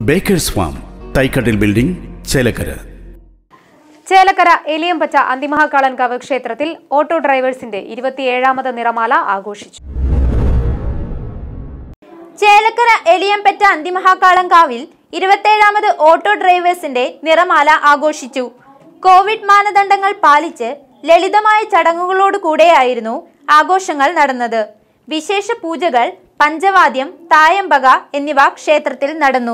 baker's Farm Thaikkattil building Chelakkara Chelakkara Eliyampatta Anthimahakalankavu ക്ഷേത്രത്തിൽ auto ഡ്രൈവേഴ്സിന്റെ ഇരുപത്തിയേഴാമത് നിറമാല ആഘോഷിച്ചു Chelakkara എലിയമ്പറ്റ അന്തിമഹാകാളങ്കാവിൽ ഇരുപത്തേഴാമത് auto ഡ്രൈവേഴ്സിന്റെ നിറമാല ആഘോഷിച്ചു കോവിഡ് മാനദണ്ഡങ്ങൾ പാലിച്ച് ലളിതമായ ചടങ്ങുകളോട് കൂടെയായിരുന്നു ആഘോഷങ്ങൾ നടന്നത് വിശേഷ പൂജകൾ പഞ്ചവാദ്യം തായമ്പക എന്നിവ ക്ഷേത്രത്തിൽ നടന്നു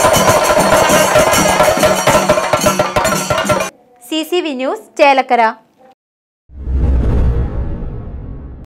C C V news Chelakkara